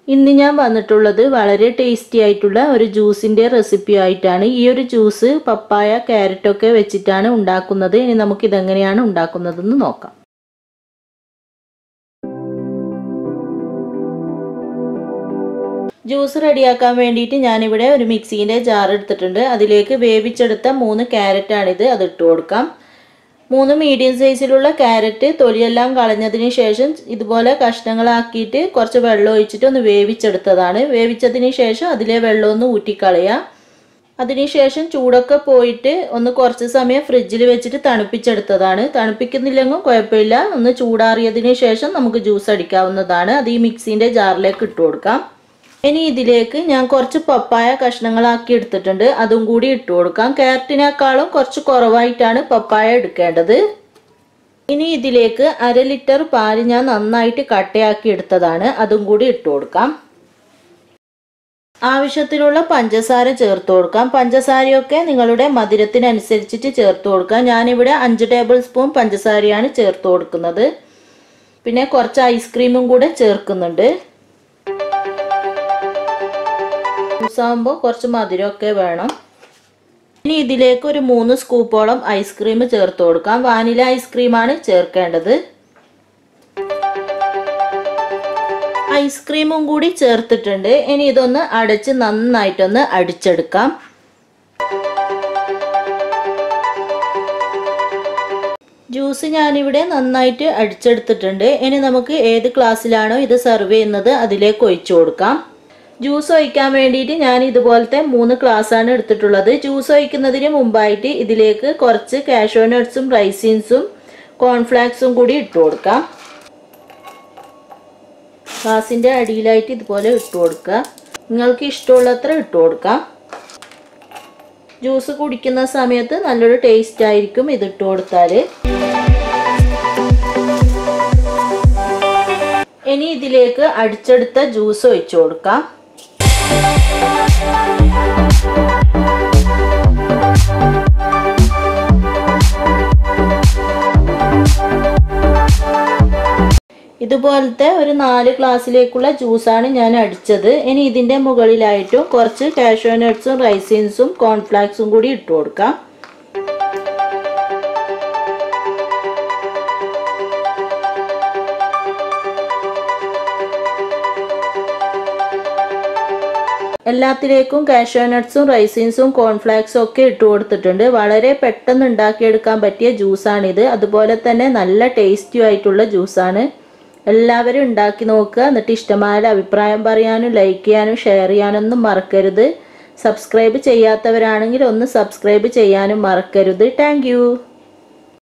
ഇന്ന് ഞാൻ വന്നിട്ടുള്ളത് വളരെ ടേസ്റ്റി ആയിട്ടുള്ള ഒരു ജ്യൂസിൻ്റെ റെസിപ്പി ആയിട്ടാണ് ഈ ഒരു ജ്യൂസ് പപ്പായ ക്യാരറ്റൊക്കെ വെച്ചിട്ടാണ് ഉണ്ടാക്കുന്നത് ഇനി നമുക്ക് ഇതെങ്ങനെയാണ് ഉണ്ടാക്കുന്നതെന്ന് നോക്കാം ജ്യൂസ് റെഡിയാക്കാൻ വേണ്ടിയിട്ട് ഞാനിവിടെ ഒരു മിക്സീൻ്റെ ജാർ എടുത്തിട്ടുണ്ട് അതിലേക്ക് വേവിച്ചെടുത്ത മൂന്ന് ക്യാരറ്റാണിത് അത് ഇട്ട് കൊടുക്കാം മൂന്ന് മീഡിയം സൈസിലുള്ള ക്യാരറ്റ് തൊലിയെല്ലാം കളഞ്ഞതിന് ശേഷം ഇതുപോലെ കഷ്ണങ്ങളാക്കിയിട്ട് കുറച്ച് വെള്ളം ഒഴിച്ചിട്ട് ഒന്ന് വേവിച്ചെടുത്തതാണ് വേവിച്ചതിന് ശേഷം അതിലെ വെള്ളം ഒന്ന് ഊറ്റിക്കളയാം അതിനുശേഷം ചൂടൊക്കെ പോയിട്ട് ഒന്ന് കുറച്ച് സമയം ഫ്രിഡ്ജിൽ വെച്ചിട്ട് തണുപ്പിച്ചെടുത്തതാണ് തണുപ്പിക്കുന്നില്ലെങ്കിൽ കുഴപ്പമില്ല ഒന്ന് ചൂടാറിയതിന് ശേഷം നമുക്ക് ജ്യൂസ് അടിക്കാവുന്നതാണ് അത് ഈ മിക്സീൻ്റെ ജാറിലേക്ക് ഇട്ട് കൊടുക്കാം ഇനി ഇതിലേക്ക് ഞാൻ കുറച്ച് പപ്പായ കഷ്ണങ്ങളാക്കി എടുത്തിട്ടുണ്ട് അതും കൂടി ഇട്ട് കൊടുക്കാം ക്യാരറ്റിനേക്കാളും കുറച്ച് കുറവായിട്ടാണ് പപ്പായ എടുക്കേണ്ടത് ഇനി ഇതിലേക്ക് അര ലിറ്റർ പാല് ഞാൻ നന്നായിട്ട് കട്ടയാക്കി എടുത്തതാണ് അതും കൂടി ഇട്ട് കൊടുക്കാം ആവശ്യത്തിനുള്ള പഞ്ചസാര ചേർത്ത് കൊടുക്കാം പഞ്ചസാരയൊക്കെ നിങ്ങളുടെ മധുരത്തിനനുസരിച്ചിട്ട് ചേർത്ത് കൊടുക്കാം ഞാനിവിടെ അഞ്ച് ടേബിൾ സ്പൂൺ പഞ്ചസാരയാണ് ചേർത്ത് കൊടുക്കുന്നത് പിന്നെ കുറച്ച് ഐസ്ക്രീമും കൂടെ ചേർക്കുന്നുണ്ട് ജ്യൂസാകുമ്പോൾ കുറച്ച് മധുരമൊക്കെ വേണം ഇനി ഇതിലേക്ക് ഒരു മൂന്ന് സ്കൂപ്പോളം ഐസ്ക്രീം ചേർത്ത് കൊടുക്കാം വാനില ഐസ്ക്രീമാണ് ചേർക്കേണ്ടത് ഐസ്ക്രീമും കൂടി ചേർത്തിട്ടുണ്ട് ഇനി ഇതൊന്ന് അടച്ച് നന്നായിട്ടൊന്ന് അടിച്ചെടുക്കാം ജ്യൂസ് ഞാനിവിടെ നന്നായിട്ട് അടിച്ചെടുത്തിട്ടുണ്ട് ഇനി നമുക്ക് ഏത് ഗ്ലാസ്സിലാണോ ഇത് സെർവ് ചെയ്യുന്നത് അതിലേക്ക് ഒഴിച്ചു കൊടുക്കാം ജ്യൂസ് ഒഴിക്കാൻ വേണ്ടിയിട്ട് ഞാൻ ഇതുപോലത്തെ മൂന്ന് ഗ്ലാസ്സാണ് എടുത്തിട്ടുള്ളത് ജ്യൂസ് ഒഴിക്കുന്നതിന് മുമ്പായിട്ട് ഇതിലേക്ക് കുറച്ച് കാഷോ നട്ട്സും റൈസിൻസും കോൺഫ്ലാക്സും കൂടി ഇട്ട് കൊടുക്കാം ഗ്ലാസിൻ്റെ അടിയിലായിട്ട് ഇതുപോലെ ഇട്ട് കൊടുക്കുക നിങ്ങൾക്ക് ഇഷ്ടമുള്ളത്ര ഇട്ട് കൊടുക്കാം ജ്യൂസ് കുടിക്കുന്ന സമയത്ത് നല്ലൊരു ടേസ്റ്റ് ആയിരിക്കും ഇത് ഇട്ട് കൊടുത്താൽ ഇനി ഇതിലേക്ക് അടിച്ചെടുത്ത ജ്യൂസ് ഒഴിച്ചു കൊടുക്കാം ഇതുപോലത്തെ ഒരു നാല് ഗ്ലാസ്സിലേക്കുള്ള ജ്യൂസാണ് ഞാൻ അടിച്ചത് ഇനി ഇതിൻ്റെ മുകളിലായിട്ടും കുറച്ച് കാഷോ നട്ട്സും റൈസിൻസും കോൺഫ്ലാക്സും കൂടി ഇട്ട് കൊടുക്കാം എല്ലാത്തിലേക്കും കാഷോ നട്ട്സും റൈസിൻസും കോൺഫ്ലാക്സും ഒക്കെ ഇട്ട് കൊടുത്തിട്ടുണ്ട് വളരെ പെട്ടെന്ന് ഉണ്ടാക്കിയെടുക്കാൻ പറ്റിയ ജ്യൂസാണിത് അതുപോലെ തന്നെ നല്ല ടേസ്റ്റി ആയിട്ടുള്ള ജ്യൂസാണ് എല്ലാവരും ഉണ്ടാക്കി നോക്കുക എന്നിട്ട് ഇഷ്ടമായ അഭിപ്രായം പറയാനും ലൈക്ക് ചെയ്യാനും ഷെയർ ചെയ്യാനൊന്നും മറക്കരുത് സബ്സ്ക്രൈബ് ചെയ്യാത്തവരാണെങ്കിൽ ഒന്ന് സബ്സ്ക്രൈബ് ചെയ്യാനും മറക്കരുത് താങ്ക്